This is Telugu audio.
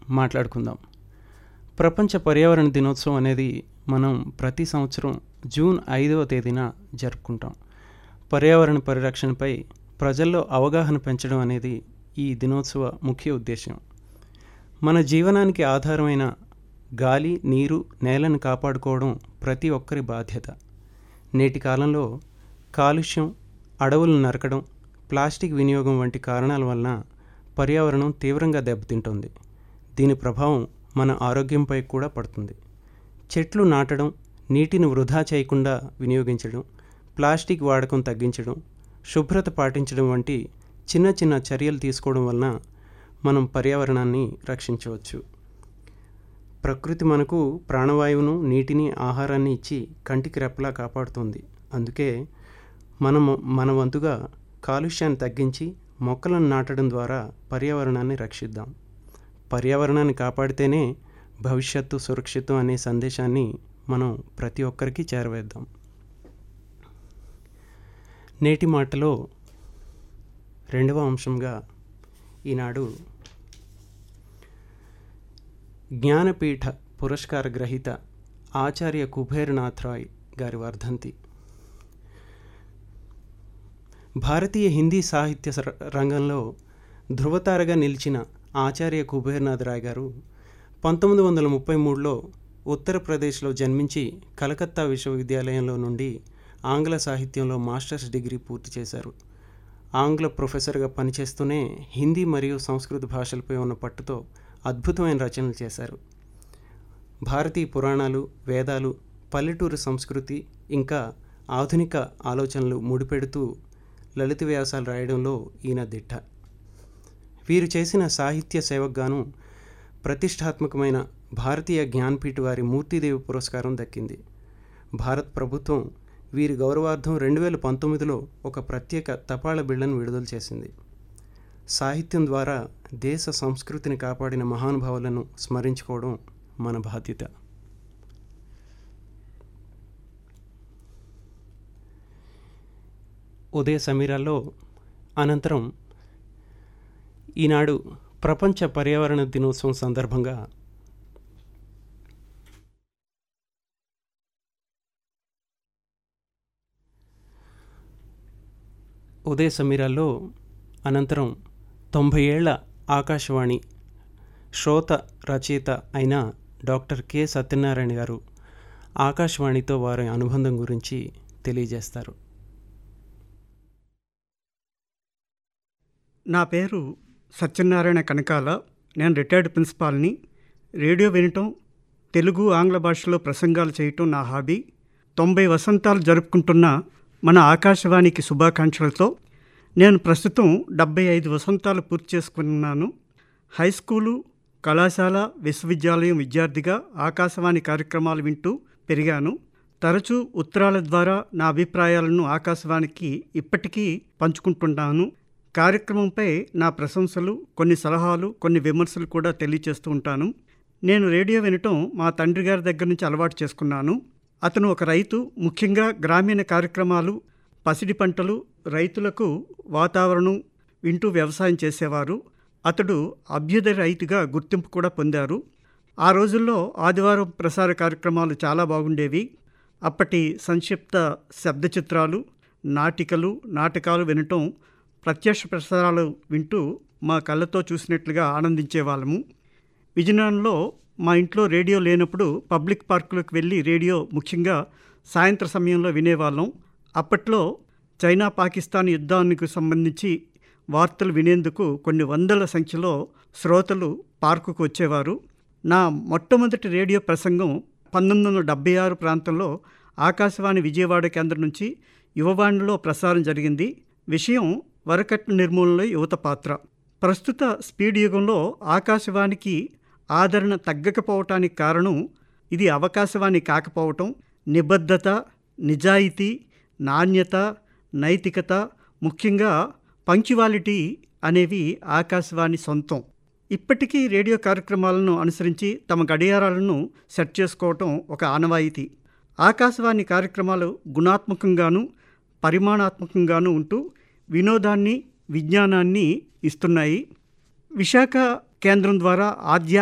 మాట్లాడుకుందాం ప్రపంచ పర్యావరణ దినోత్సవం అనేది మనం ప్రతి సంవత్సరం జూన్ ఐదవ తేదీన జరుపుకుంటాం పర్యావరణ పరిరక్షణపై ప్రజల్లో అవగాహన పెంచడం అనేది ఈ దినోత్సవ ముఖ్య ఉద్దేశం మన జీవనానికి ఆధారమైన గాలి నీరు నేలను కాపాడుకోవడం ప్రతి ఒక్కరి బాధ్యత నేటి కాలంలో కాలుష్యం అడవులను నరకడం ప్లాస్టిక్ వినియోగం వంటి కారణాల వలన పర్యావరణం తీవ్రంగా దెబ్బతింటోంది దీని ప్రభావం మన ఆరోగ్యంపై కూడా పడుతుంది చెట్లు నాటడం నీటిని వృధా చేయకుండా వినియోగించడం ప్లాస్టిక్ వాడకం తగ్గించడం శుభ్రత పాటించడం వంటి చిన్న చిన్న చర్యలు తీసుకోవడం వలన మనం పర్యావరణాన్ని రక్షించవచ్చు ప్రకృతి మనకు ప్రాణవాయువును నీటిని ఆహారాన్ని ఇచ్చి కంటికి రెప్పలా కాపాడుతుంది అందుకే మనము మన వంతుగా కాలుష్యాన్ని తగ్గించి మొక్కలను నాటడం ద్వారా పర్యావరణాన్ని రక్షిద్దాం పర్యావరణాన్ని కాపాడితేనే భవిష్యత్తు సురక్షితం అనే సందేశాన్ని మనం ప్రతి ఒక్కరికి చేరవేద్దాం నేటి మాటలో రెండవ అంశంగా ఈనాడు జ్ఞానపీఠ పురస్కార గ్రహీత ఆచార్య కుబేర్నాథ్ రాయ్ గారి వర్ధంతి భారతీయ హిందీ సాహిత్య సర- రంగంలో ధృవతారగా నిలిచిన ఆచార్య కుబేర్నాథ్ రాయ్ గారు పంతొమ్మిది వందల ముప్పై మూడులో ఉత్తరప్రదేశ్లో జన్మించి కలకత్తా విశ్వవిద్యాలయంలో నుండి ఆంగ్ల సాహిత్యంలో మాస్టర్స్ డిగ్రీ పూర్తి చేశారు ఆంగ్ల ప్రొఫెసర్గా పనిచేస్తూనే హిందీ మరియు సంస్కృత భాషలపై ఉన్న పట్టుతో అద్భుతమైన రచనలు చేశారు భారతీయ పురాణాలు వేదాలు పల్లెటూరు సంస్కృతి ఇంకా ఆధునిక ఆలోచనలు ముడిపెడుతూ లలిత వ్యాసాలు రాయడంలో ఈయన దిట్ట వీరు చేసిన సాహిత్య సేవకు గాను ప్రతిష్టాత్మకమైన భారతీయ జ్ఞాన్పీఠ్ వారి మూర్తిదేవి పురస్కారం దక్కింది భారత్ ప్రభుత్వం వీరి గౌరవార్థం రెండు వేల పంతొమ్మిదిలో ఒక ప్రత్యేక తపాళ బిళ్లను విడుదల చేసింది సాహిత్యం ద్వారా దేశ సంస్కృతిని కాపాడిన మహానుభావులను స్మరించుకోవడం మన బాధ్యత ఉదయ సమీరాల్లో అనంతరం ఈనాడు ప్రపంచ పర్యావరణ దినోత్సవం సందర్భంగా ఉదయ సమీరాల్లో అనంతరం తొంభై ఏళ్ల ఆకాశవాణి శ్రోత రచయిత అయిన డాక్టర్ కె సత్యనారాయణ గారు ఆకాశవాణితో వారి అనుబంధం గురించి తెలియజేస్తారు నా పేరు సత్యనారాయణ కనకాల నేను రిటైర్డ్ ప్రిన్సిపాల్ని రేడియో వినటం తెలుగు ఆంగ్ల భాషలో ప్రసంగాలు చేయటం నా హాబీ తొంభై వసంతాలు జరుపుకుంటున్న మన ఆకాశవాణికి శుభాకాంక్షలతో నేను ప్రస్తుతం డెబ్బై ఐదు వసంతాలు పూర్తి చేసుకున్నాను హై స్కూలు కళాశాల విశ్వవిద్యాలయం విద్యార్థిగా ఆకాశవాణి కార్యక్రమాలు వింటూ పెరిగాను తరచూ ఉత్తరాల ద్వారా నా అభిప్రాయాలను ఆకాశవాణికి ఇప్పటికీ పంచుకుంటున్నాను కార్యక్రమంపై నా ప్రశంసలు కొన్ని సలహాలు కొన్ని విమర్శలు కూడా తెలియచేస్తూ ఉంటాను నేను రేడియో వినటం మా తండ్రి గారి దగ్గర నుంచి అలవాటు చేసుకున్నాను అతను ఒక రైతు ముఖ్యంగా గ్రామీణ కార్యక్రమాలు పసిడి పంటలు రైతులకు వాతావరణం వింటూ వ్యవసాయం చేసేవారు అతడు అభ్యుదయ రైతుగా గుర్తింపు కూడా పొందారు ఆ రోజుల్లో ఆదివారం ప్రసార కార్యక్రమాలు చాలా బాగుండేవి అప్పటి సంక్షిప్త శబ్ద చిత్రాలు నాటికలు నాటకాలు వినటం ప్రత్యక్ష ప్రసారాలు వింటూ మా కళ్ళతో చూసినట్లుగా ఆనందించేవాళ్ళము విజయనగరంలో మా ఇంట్లో రేడియో లేనప్పుడు పబ్లిక్ పార్కులకు వెళ్ళి రేడియో ముఖ్యంగా సాయంత్ర సమయంలో వినేవాళ్ళం అప్పట్లో చైనా పాకిస్తాన్ యుద్ధానికి సంబంధించి వార్తలు వినేందుకు కొన్ని వందల సంఖ్యలో శ్రోతలు పార్కుకు వచ్చేవారు నా మొట్టమొదటి రేడియో ప్రసంగం పంతొమ్మిది వందల డెబ్బై ఆరు ప్రాంతంలో ఆకాశవాణి విజయవాడ కేంద్రం నుంచి యువవాణిలో ప్రసారం జరిగింది విషయం వరకట్న నిర్మూలనలో యువత పాత్ర ప్రస్తుత స్పీడ్ యుగంలో ఆకాశవాణికి ఆదరణ తగ్గకపోవటానికి కారణం ఇది అవకాశవాణి కాకపోవటం నిబద్ధత నిజాయితీ నాణ్యత నైతికత ముఖ్యంగా పంక్చువాలిటీ అనేవి ఆకాశవాణి సొంతం ఇప్పటికీ రేడియో కార్యక్రమాలను అనుసరించి తమ గడియారాలను సెట్ చేసుకోవటం ఒక ఆనవాయితీ ఆకాశవాణి కార్యక్రమాలు గుణాత్మకంగాను పరిమాణాత్మకంగాను ఉంటూ వినోదాన్ని విజ్ఞానాన్ని ఇస్తున్నాయి విశాఖ కేంద్రం ద్వారా ఆధ్యాత్మిక